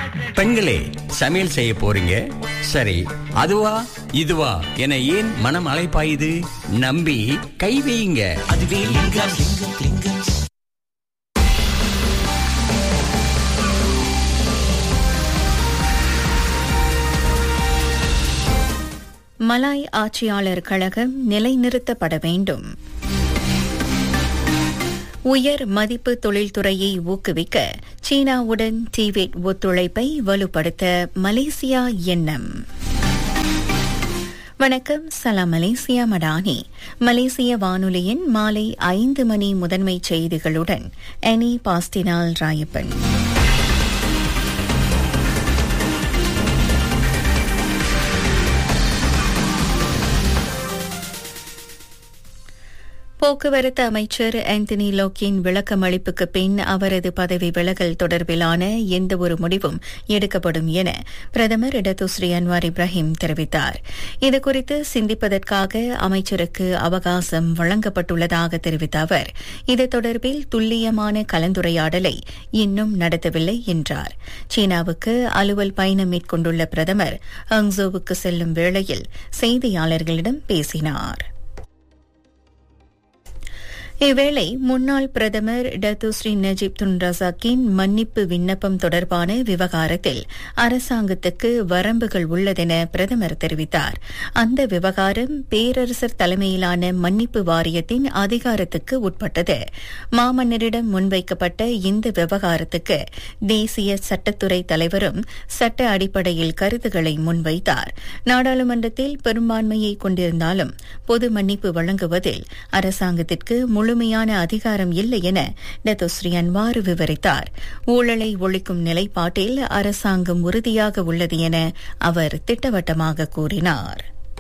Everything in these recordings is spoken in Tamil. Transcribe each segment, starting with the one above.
பெண்களே சமையல் செய்ய போறீங்க சரி அதுவா இதுவா என ஏன் மனம் அலைப்பாயுது நம்பி கை வையுங்க அதுவே லிங்கம் லிங்கம் லிங்கம் மலாய் ஆட்சியாளர் கழகம் நிலைநிறுத்தப்பட வேண்டும் உயர் மதிப்பு தொழில்துறையை ஊக்குவிக்க சீனாவுடன் டிவேட் ஒத்துழைப்பை வலுப்படுத்த மலேசியா எண்ணம் வணக்கம் சலாம் மலேசியா மடானி மலேசிய வானொலியின் மாலை ஐந்து மணி முதன்மை செய்திகளுடன் எனி பாஸ்டினால் ராயப்பன் போக்குவரத்து அமைச்சர் ஆந்தனி லோக்கின் விளக்கமளிப்புக்கு பின் அவரது பதவி விலகல் தொடர்பிலான எந்தவொரு முடிவும் எடுக்கப்படும் என பிரதமர் இடதுஸ்ரீ அன்வார் இப்ராஹிம் தெரிவித்தார் இதுகுறித்து சிந்திப்பதற்காக அமைச்சருக்கு அவகாசம் வழங்கப்பட்டுள்ளதாக தெரிவித்த அவர் இது தொடர்பில் துல்லியமான கலந்துரையாடலை இன்னும் நடத்தவில்லை என்றார் சீனாவுக்கு அலுவல் பயணம் மேற்கொண்டுள்ள பிரதமர் ஹங்ஸோவுக்கு செல்லும் வேளையில் செய்தியாளர்களிடம் பேசினார் இவ்வேளை முன்னாள் பிரதமர் டத்துஸ்ரீ நஜீப் துன் ரசாக்கின் மன்னிப்பு விண்ணப்பம் தொடர்பான விவகாரத்தில் அரசாங்கத்துக்கு வரம்புகள் உள்ளதென பிரதமர் தெரிவித்தார் அந்த விவகாரம் பேரரசர் தலைமையிலான மன்னிப்பு வாரியத்தின் அதிகாரத்துக்கு உட்பட்டது மாமன்னரிடம் முன்வைக்கப்பட்ட இந்த விவகாரத்துக்கு தேசிய சட்டத்துறை தலைவரும் சட்ட அடிப்படையில் கருத்துக்களை முன்வைத்தார் நாடாளுமன்றத்தில் பெரும்பான்மையை கொண்டிருந்தாலும் பொது மன்னிப்பு வழங்குவதில் அரசாங்கத்திற்கு முழுமையான அதிகாரம் இல்லை என டத்தோஸ்ரீ அன்வார் விவரித்தார் ஊழலை ஒழிக்கும் நிலைப்பாட்டில் அரசாங்கம் உறுதியாக உள்ளது என அவர் திட்டவட்டமாக கூறினார்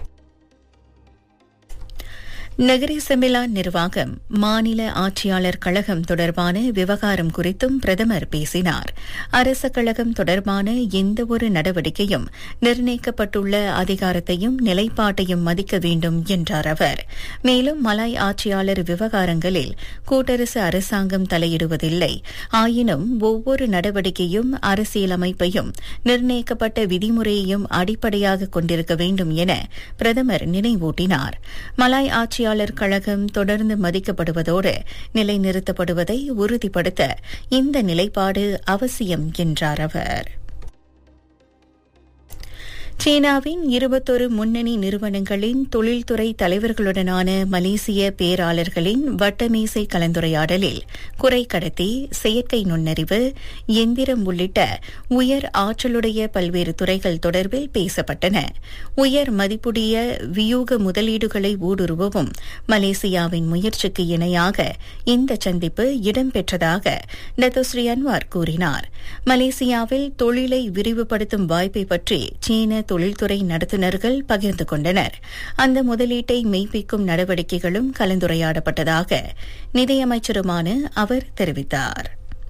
நகரி செமிலா நிர்வாகம் மாநில ஆட்சியாளர் கழகம் தொடர்பான விவகாரம் குறித்தும் பிரதமர் பேசினார் அரச கழகம் தொடர்பான எந்தவொரு நடவடிக்கையும் நிர்ணயிக்கப்பட்டுள்ள அதிகாரத்தையும் நிலைப்பாட்டையும் மதிக்க வேண்டும் என்றார் அவர் மேலும் மலாய் ஆட்சியாளர் விவகாரங்களில் கூட்டரசு அரசாங்கம் தலையிடுவதில்லை ஆயினும் ஒவ்வொரு நடவடிக்கையும் அரசியலமைப்பையும் நிர்ணயிக்கப்பட்ட விதிமுறையையும் அடிப்படையாக கொண்டிருக்க வேண்டும் என பிரதமர் நினைவூட்டினார் மலாய் ஆட்சி ஆட்சியாளர் கழகம் தொடர்ந்து மதிக்கப்படுவதோடு நிலைநிறுத்தப்படுவதை உறுதிப்படுத்த இந்த நிலைப்பாடு அவசியம் என்றார் அவர் சீனாவின் இருபத்தொரு முன்னணி நிறுவனங்களின் தொழில்துறை தலைவர்களுடனான மலேசிய பேராளர்களின் வட்டமேசை கலந்துரையாடலில் குறை கடத்தி செயற்கை நுண்ணறிவு எந்திரம் உள்ளிட்ட உயர் ஆற்றலுடைய பல்வேறு துறைகள் தொடர்பில் பேசப்பட்டன உயர் மதிப்புடைய வியூக முதலீடுகளை ஊடுருவவும் மலேசியாவின் முயற்சிக்கு இணையாக இந்த சந்திப்பு இடம்பெற்றதாக டத்தோஸ்ரீ அன்வார் கூறினார் மலேசியாவில் தொழிலை விரிவுபடுத்தும் வாய்ப்பை பற்றி சீன தொழில்துறை நடத்துனர்கள் பகிர்ந்து கொண்டனர் அந்த முதலீட்டை மெய்ப்பிக்கும் நடவடிக்கைகளும் கலந்துரையாடப்பட்டதாக நிதியமைச்சருமான அவர் தெரிவித்தார்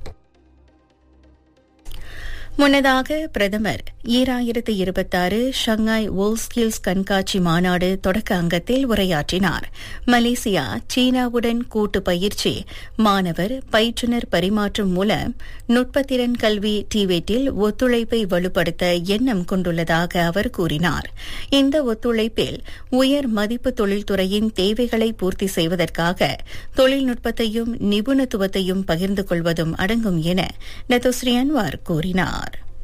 முன்னதாக பிரதமர் ஈராயிரத்து இருபத்தாறு ஷங்காய் வோல் ஸ்கில்ஸ் கண்காட்சி மாநாடு தொடக்க அங்கத்தில் உரையாற்றினார் மலேசியா சீனாவுடன் கூட்டு பயிற்சி மாணவர் பயிற்றுனர் பரிமாற்றம் மூலம் நுட்பத்திறன் கல்வி டிவேட்டில் ஒத்துழைப்பை வலுப்படுத்த எண்ணம் கொண்டுள்ளதாக அவர் கூறினார் இந்த ஒத்துழைப்பில் உயர் மதிப்பு தொழில்துறையின் தேவைகளை பூர்த்தி செய்வதற்காக தொழில்நுட்பத்தையும் நிபுணத்துவத்தையும் பகிர்ந்து கொள்வதும் அடங்கும் என நெதோஸ்ரீ அன்வார் கூறினார்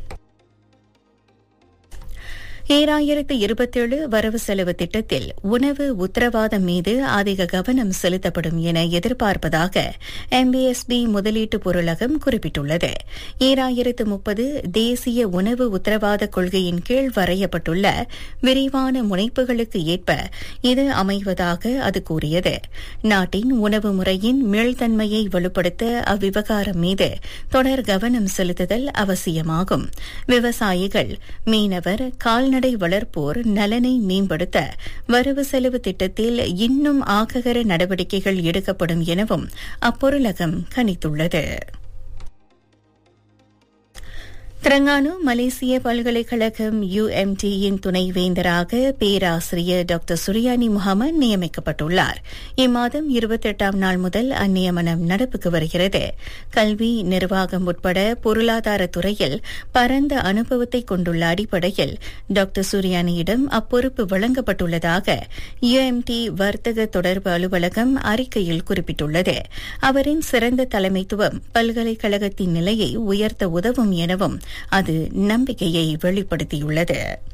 ஈராயிரத்து இருபத்தேழு வரவு செலவு திட்டத்தில் உணவு உத்தரவாதம் மீது அதிக கவனம் செலுத்தப்படும் என எதிர்பார்ப்பதாக எம்பிஎஸ்பி முதலீட்டு பொருளகம் குறிப்பிட்டுள்ளது ஈராயிரத்து முப்பது தேசிய உணவு உத்தரவாத கொள்கையின் கீழ் வரையப்பட்டுள்ள விரிவான முனைப்புகளுக்கு ஏற்ப இது அமைவதாக அது கூறியது நாட்டின் உணவு முறையின் மீள்தன்மையை வலுப்படுத்த அவ்விவகாரம் மீது தொடர் கவனம் செலுத்துதல் அவசியமாகும் விவசாயிகள் மீனவர் கால்நடை கால்நடை வளர்ப்போர் நலனை மேம்படுத்த வரவு செலவு திட்டத்தில் இன்னும் ஆக்ககர நடவடிக்கைகள் எடுக்கப்படும் எனவும் அப்பொருளகம் கணித்துள்ளது திரங்கானு மலேசிய பல்கலைக்கழகம் யுஎம்டியின் துணைவேந்தராக பேராசிரியர் டாக்டர் சுரியானி முகமது நியமிக்கப்பட்டுள்ளார் இம்மாதம் இருபத்தெட்டாம் நாள் முதல் அந்நியமனம் நடப்புக்கு வருகிறது கல்வி நிர்வாகம் உட்பட பொருளாதார துறையில் பரந்த அனுபவத்தை கொண்டுள்ள அடிப்படையில் டாக்டர் சுரியானியிடம் அப்பொறுப்பு வழங்கப்பட்டுள்ளதாக யுஎம்டி வர்த்தக தொடர்பு அலுவலகம் அறிக்கையில் குறிப்பிட்டுள்ளது அவரின் சிறந்த தலைமைத்துவம் பல்கலைக்கழகத்தின் நிலையை உயர்த்த உதவும் எனவும் அது நம்பிக்கையை வெளிப்படுத்தியுள்ளது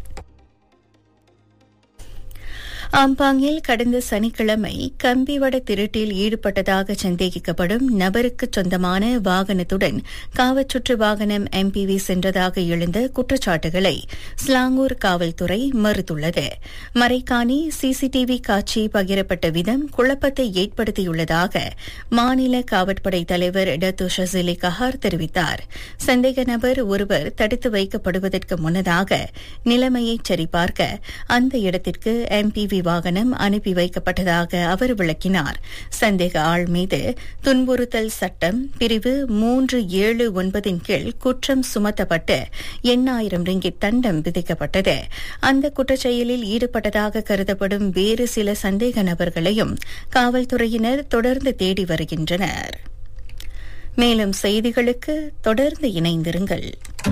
ஆம்பாங்கில் கடந்த சனிக்கிழமை கம்பிவட திருட்டில் ஈடுபட்டதாக சந்தேகிக்கப்படும் நபருக்கு சொந்தமான வாகனத்துடன் காவச்சுற்று வாகனம் எம்பிவி சென்றதாக எழுந்த குற்றச்சாட்டுகளை ஸ்லாங்கூர் காவல்துறை மறுத்துள்ளது மறைக்காணி சிசிடிவி காட்சி பகிரப்பட்ட விதம் குழப்பத்தை ஏற்படுத்தியுள்ளதாக மாநில காவற்படை தலைவர் டத்து ஷசிலி கஹார் தெரிவித்தார் சந்தேக நபர் ஒருவர் தடுத்து வைக்கப்படுவதற்கு முன்னதாக நிலைமையை சரிபார்க்க அந்த இடத்திற்கு எம்பிவி வாகனம் அனுப்பி வைக்கப்பட்டதாக அவர் விளக்கினார் சந்தேக ஆள் மீது துன்புறுத்தல் சட்டம் பிரிவு மூன்று ஏழு ஒன்பதின் கீழ் குற்றம் சுமத்தப்பட்டு எண்ணாயிரம் ரிங்கிட் தண்டம் விதிக்கப்பட்டது அந்த குற்றச்செயலில் ஈடுபட்டதாக கருதப்படும் வேறு சில சந்தேக நபர்களையும் காவல்துறையினர் தொடர்ந்து தேடி வருகின்றனர் மேலும் செய்திகளுக்கு தொடர்ந்து இணைந்திருங்கள்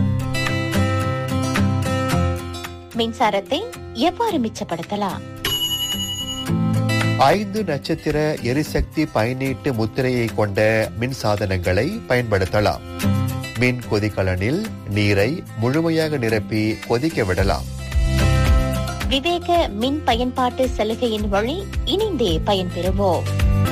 மின்சாரத்தை எவ்வாறு மிச்சப்படுத்தலாம் ஐந்து நட்சத்திர எரிசக்தி பயனீட்டு முத்திரையை கொண்ட மின் சாதனங்களை பயன்படுத்தலாம் மின் கொதிகலனில் நீரை முழுமையாக நிரப்பி கொதிக்க விடலாம் விவேக மின் பயன்பாட்டு சலுகையின் வழி இணைந்தே பயன்பெறுவோம்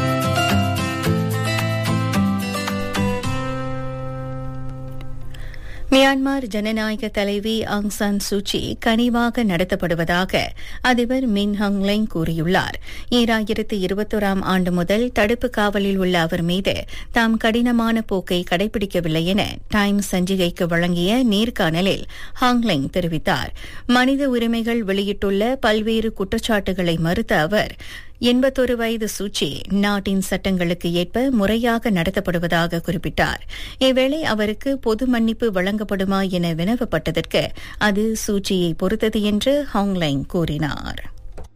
மியான்மர் ஜனநாயக தலைவி ஆங் சான் சூச்சி கனிவாக நடத்தப்படுவதாக அதிபர் மின் ஹங்லெங் கூறியுள்ளார் ஈராயிரத்து இருபத்தோராம் ஆண்டு முதல் தடுப்பு காவலில் உள்ள அவர் மீது தாம் கடினமான போக்கை கடைபிடிக்கவில்லை என டைம்ஸ் சஞ்சிகைக்கு வழங்கிய நேர்காணலில் ஹாங்லெங் தெரிவித்தார் மனித உரிமைகள் வெளியிட்டுள்ள பல்வேறு குற்றச்சாட்டுகளை மறுத்த அவர் எண்பத்தொரு வயது சூச்சி நாட்டின் சட்டங்களுக்கு ஏற்ப முறையாக நடத்தப்படுவதாக குறிப்பிட்டார் இவ்வேளை அவருக்கு பொது மன்னிப்பு வழங்கப்படுமா என வினவப்பட்டதற்கு அது சூச்சியை பொறுத்தது என்று ஹாங்லைங் கூறினார்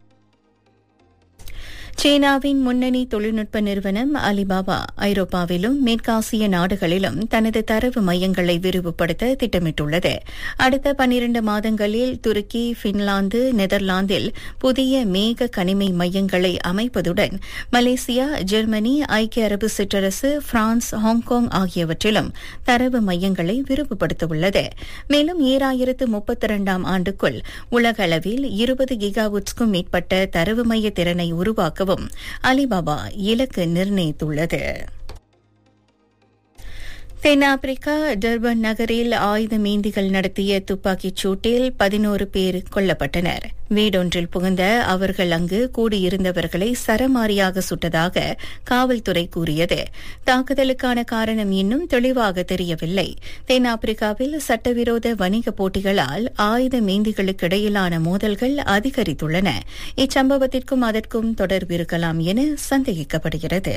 சீனாவின் முன்னணி தொழில்நுட்ப நிறுவனம் அலிபாபா ஐரோப்பாவிலும் மேற்காசிய நாடுகளிலும் தனது தரவு மையங்களை விரிவுபடுத்த திட்டமிட்டுள்ளது அடுத்த பன்னிரண்டு மாதங்களில் துருக்கி பின்லாந்து நெதர்லாந்தில் புதிய மேக கனிமை மையங்களை அமைப்பதுடன் மலேசியா ஜெர்மனி ஐக்கிய அரபு சிற்றரசு பிரான்ஸ் ஹாங்காங் ஆகியவற்றிலும் தரவு மையங்களை விரிவுபடுத்தவுள்ளது மேலும் ஈராயிரத்து முப்பத்தி இரண்டாம் ஆண்டுக்குள் உலக அளவில் இருபது கிகாவுட்ஸ்க்கும் மேற்பட்ட தரவு மைய திறனை உருவாக்கவும் அலிபாபா இலக்கு நிர்ணயித்துள்ளது தென்னாப்பிரிக்கா டர்பன் நகரில் ஆயுத மீந்திகள் நடத்திய துப்பாக்கிச் சூட்டில் பதினோரு பேர் கொல்லப்பட்டனர் வீடொன்றில் புகுந்த அவர்கள் அங்கு கூடியிருந்தவர்களை சரமாரியாக சுட்டதாக காவல்துறை கூறியது தாக்குதலுக்கான காரணம் இன்னும் தெளிவாக தெரியவில்லை தென்னாப்பிரிக்காவில் சட்டவிரோத வணிக போட்டிகளால் ஆயுத மீந்திகளுக்கு இடையிலான மோதல்கள் அதிகரித்துள்ளன இச்சம்பவத்திற்கும் அதற்கும் தொடர்பு இருக்கலாம் என சந்தேகிக்கப்படுகிறது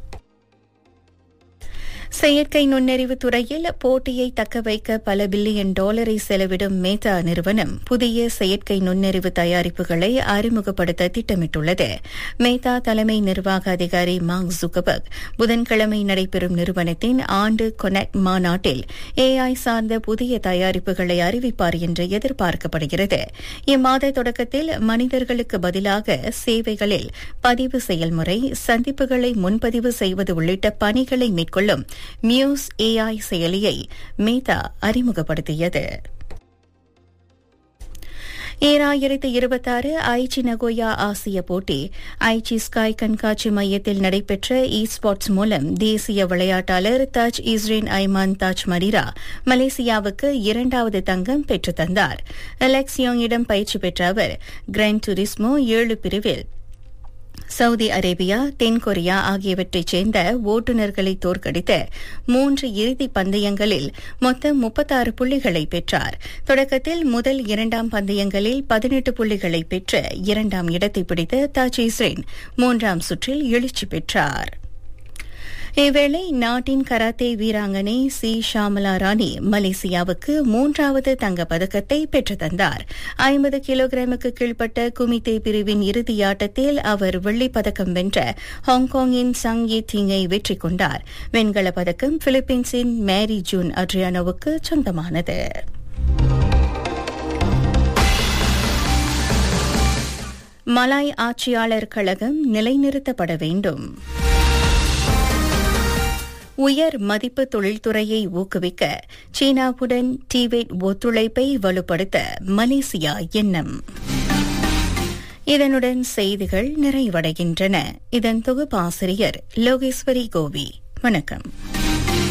செயற்கை நுண்ணறிவு துறையில் போட்டியை தக்கவைக்க பல பில்லியன் டாலரை செலவிடும் மேத்தா நிறுவனம் புதிய செயற்கை நுண்ணறிவு தயாரிப்புகளை அறிமுகப்படுத்த திட்டமிட்டுள்ளது மேத்தா தலைமை நிர்வாக அதிகாரி மார்க் ஜுகபர்க் புதன்கிழமை நடைபெறும் நிறுவனத்தின் ஆண்டு கொனெக்ட் மாநாட்டில் ஏஐ சார்ந்த புதிய தயாரிப்புகளை அறிவிப்பார் என்று எதிர்பார்க்கப்படுகிறது இம்மாத தொடக்கத்தில் மனிதர்களுக்கு பதிலாக சேவைகளில் பதிவு செயல்முறை சந்திப்புகளை முன்பதிவு செய்வது உள்ளிட்ட பணிகளை மேற்கொள்ளும் மியூஸ் ஏஐ செயலியை மேதா அறிமுகப்படுத்தியது ஈராயிரத்து இருபத்தாறு ஐச்சி நகோயா ஆசிய போட்டி ஐச்சி ஸ்காய் கண்காட்சி மையத்தில் நடைபெற்ற இ ஸ்போர்ட்ஸ் மூலம் தேசிய விளையாட்டாளர் தாஜ் இஸ்ரேன் ஐமான் தாஜ் மரிரா மலேசியாவுக்கு இரண்டாவது தங்கம் பெற்றுத் தந்தார் அலெக்சியோங்கிடம் பயிற்சி பெற்ற அவர் கிராண்ட் டுரிஸ்மோ ஏழு பிரிவில் சவுதி அரேபியா தென்கொரியா ஆகியவற்றைச் சேர்ந்த ஓட்டுநர்களை தோற்கடித்த மூன்று இறுதி பந்தயங்களில் மொத்தம் முப்பத்தாறு புள்ளிகளை பெற்றார் தொடக்கத்தில் முதல் இரண்டாம் பந்தயங்களில் பதினெட்டு புள்ளிகளை பெற்ற இரண்டாம் இடத்தை பிடித்த தாஜ் இஸ்ரேன் மூன்றாம் சுற்றில் எழுச்சி பெற்றார் இவ்வேளை நாட்டின் கராத்தே வீராங்கனை சி ஷாமலா ராணி மலேசியாவுக்கு மூன்றாவது தங்கப் பதக்கத்தை பெற்று தந்தார் ஐம்பது கிலோகிராமுக்கு கீழ்ப்பட்ட குமித்தே பிரிவின் இறுதி ஆட்டத்தில் அவர் வெள்ளிப் பதக்கம் வென்ற ஹாங்காங்கின் சங் யே திங்கை வெற்றி கொண்டார் வெண்கலப் பதக்கம் பிலிப்பீன்ஸின் மேரி ஜூன் அட்ரியானோவுக்கு சொந்தமானது மலாய் ஆட்சியாளர் கழகம் நிலைநிறுத்தப்பட வேண்டும் உயர் மதிப்பு தொழில்துறையை ஊக்குவிக்க சீனாவுடன் டிபெட் ஒத்துழைப்பை வலுப்படுத்த மலேசியா எண்ணம் இதனுடன் செய்திகள் நிறைவடைகின்றன இதன் தொகுப்பாசிரியர் லோகேஸ்வரி கோவி வணக்கம்